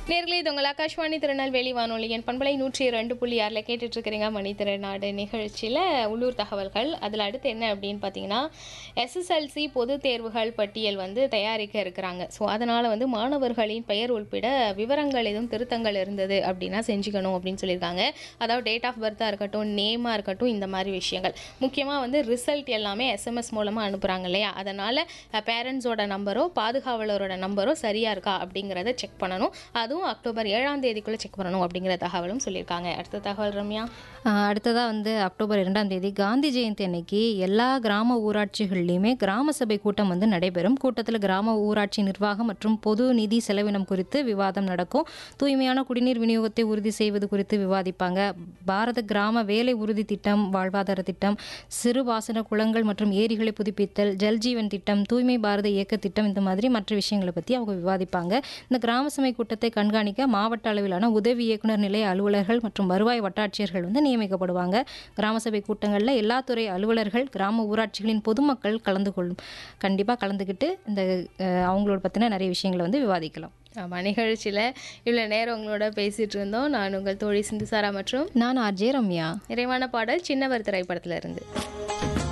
நேர்களே இது உங்கள் ஆகாஷ்வாணி திருநெல்வேலி வானொலியின் பண்பலை நூற்றி ரெண்டு புள்ளி ஆறில் கேட்டுட்டு இருக்கிறீங்க மணி திருநாடு நிகழ்ச்சியில் உள்ளூர் தகவல்கள் அதில் அடுத்து என்ன அப்படின்னு பார்த்தீங்கன்னா எஸ்எஸ்எல்சி பொதுத் தேர்வுகள் பட்டியல் வந்து தயாரிக்க இருக்கிறாங்க ஸோ அதனால் வந்து மாணவர்களின் பெயர் உள்பட விவரங்கள் எதுவும் திருத்தங்கள் இருந்தது அப்படின்னா செஞ்சுக்கணும் அப்படின்னு சொல்லியிருக்காங்க அதாவது டேட் ஆஃப் பர்த்தாக இருக்கட்டும் நேமாக இருக்கட்டும் இந்த மாதிரி விஷயங்கள் முக்கியமாக வந்து ரிசல்ட் எல்லாமே எஸ்எம்எஸ் மூலமாக அனுப்புகிறாங்க இல்லையா அதனால் பேரண்ட்ஸோட நம்பரோ பாதுகாவலரோட நம்பரோ சரியாக இருக்கா அப்படிங்கிறத செக் பண்ணணும் அதுவும் அக்டோபர் ஏழாம் தேதிக்குள்ளே செக் பண்ணணும் அப்படிங்கிற தகவலும் சொல்லியிருக்காங்க அடுத்த தகவல் ரம்யா ஆஹ் அடுத்ததா வந்து அக்டோபர் இரண்டாம் தேதி காந்தி ஜெயந்தி அன்னைக்கு எல்லா கிராம ஊராட்சிகள்லையுமே கிராம சபை கூட்டம் வந்து நடைபெறும் கூட்டத்தில் கிராம ஊராட்சி நிர்வாகம் மற்றும் பொது நிதி செலவினம் குறித்து விவாதம் நடக்கும் தூய்மையான குடிநீர் விநியோகத்தை உறுதி செய்வது குறித்து விவாதிப்பாங்க பாரத கிராம வேலை உறுதி திட்டம் வாழ்வாதார திட்டம் சிறு பாசன குளங்கள் மற்றும் ஏரிகளை புதுப்பித்தல் ஜல்ஜீவன் திட்டம் தூய்மை பாரத இயக்க திட்டம் இந்த மாதிரி மற்ற விஷயங்களை பற்றி அவங்க விவாதிப்பாங்க இந்த கிராம சபை கூட்டத்தை கண்காணிக்க மாவட்ட அளவிலான உதவி இயக்குனர் நிலைய அலுவலர்கள் மற்றும் வருவாய் வட்டாட்சியர்கள் வந்து நியமிக்கப்படுவாங்க கிராம சபை கூட்டங்களில் எல்லா துறை அலுவலர்கள் கிராம ஊராட்சிகளின் பொதுமக்கள் கலந்து கொள்ளும் கண்டிப்பாக கலந்துக்கிட்டு இந்த அஹ், அவங்களோட பற்றின நிறைய விஷயங்களை வந்து விவாதிக்கலாம் ஆமாம் நிகழ்ச்சியில் இவ்வளோ நேரம் உங்களோட பேசிகிட்டு இருந்தோம் நான் உங்கள் தோழி சிந்துசாரா மற்றும் நான் ஆர்ஜே ரம்யா நிறைவான பாடல் சின்னவர் திரைப்படத்துல இருந்து